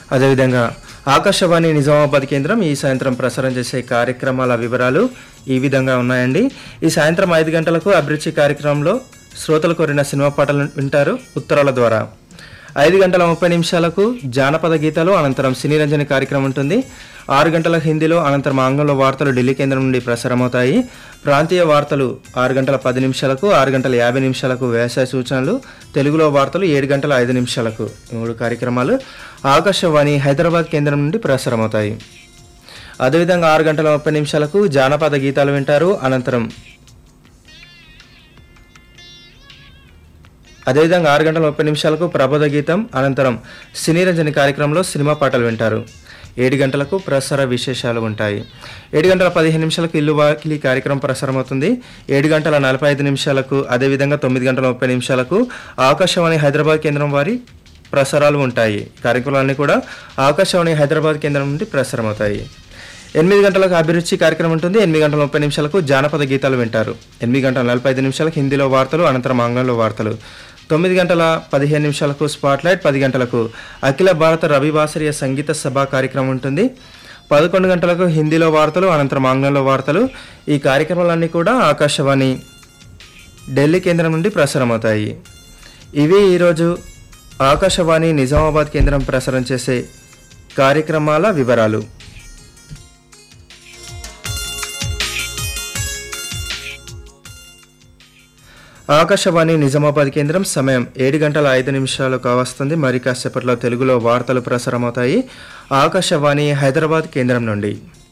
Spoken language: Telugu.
అదేవిధంగా ఆకాశవాణి నిజామాబాద్ కేంద్రం ఈ సాయంత్రం ప్రసారం చేసే కార్యక్రమాల వివరాలు ఈ విధంగా ఉన్నాయండి ఈ సాయంత్రం ఐదు గంటలకు అభిరుచి కార్యక్రమంలో శ్రోతలు కోరిన సినిమా పాటలు వింటారు ఉత్తరాల ద్వారా ఐదు గంటల ముప్పై నిమిషాలకు జానపద గీతాలు అనంతరం సినీ రంజని కార్యక్రమం ఉంటుంది ఆరు గంటల హిందీలో అనంతరం ఆంగ్లంలో వార్తలు ఢిల్లీ కేంద్రం నుండి ప్రసారమవుతాయి ప్రాంతీయ వార్తలు ఆరు గంటల పది నిమిషాలకు ఆరు గంటల యాభై నిమిషాలకు వ్యవసాయ సూచనలు తెలుగులో వార్తలు ఏడు గంటల ఐదు నిమిషాలకు ఈ మూడు కార్యక్రమాలు ఆకాశవాణి హైదరాబాద్ కేంద్రం నుండి ప్రసారమవుతాయి అదేవిధంగా ఆరు గంటల ముప్పై నిమిషాలకు జానపద గీతాలు వింటారు అనంతరం అదేవిధంగా ఆరు గంటల ముప్పై నిమిషాలకు ప్రబోధ గీతం అనంతరం సినీ రంజని కార్యక్రమంలో సినిమా పాటలు వింటారు ఏడు గంటలకు ప్రసార విశేషాలు ఉంటాయి ఏడు గంటల పదిహేను నిమిషాలకు ఇల్లు వాకిలి కార్యక్రమం ప్రసారం అవుతుంది ఏడు గంటల నలభై ఐదు నిమిషాలకు అదేవిధంగా తొమ్మిది గంటల ముప్పై నిమిషాలకు ఆకాశవాణి హైదరాబాద్ కేంద్రం వారి ప్రసారాలు ఉంటాయి కార్యక్రమాలన్నీ కూడా ఆకాశవాణి హైదరాబాద్ కేంద్రం నుండి ప్రసారం అవుతాయి ఎనిమిది గంటలకు అభిరుచి కార్యక్రమం ఉంటుంది ఎనిమిది గంటల ముప్పై నిమిషాలకు జానపద గీతాలు వింటారు ఎనిమిది గంటల నలభై ఐదు నిమిషాలకు హిందీలో వార్తలు అనంతరం ఆంగ్లంలో వార్తలు తొమ్మిది గంటల పదిహేను నిమిషాలకు స్పాట్లైట్ పది గంటలకు అఖిల భారత రవివాసరీయ సంగీత సభ కార్యక్రమం ఉంటుంది పదకొండు గంటలకు హిందీలో వార్తలు అనంతరం ఆంగ్లంలో వార్తలు ఈ కార్యక్రమాలన్నీ కూడా ఆకాశవాణి ఢిల్లీ కేంద్రం నుండి ప్రసారమవుతాయి ఇవి ఈరోజు ఆకాశవాణి నిజామాబాద్ కేంద్రం ప్రసారం చేసే కార్యక్రమాల వివరాలు ఆకాశవాణి నిజామాబాద్ కేంద్రం సమయం ఏడు గంటల ఐదు నిమిషాలు కావస్తుంది మరి కాసేపట్లో తెలుగులో వార్తలు ప్రసారమవుతాయి ఆకాశవాణి హైదరాబాద్ కేంద్రం నుండి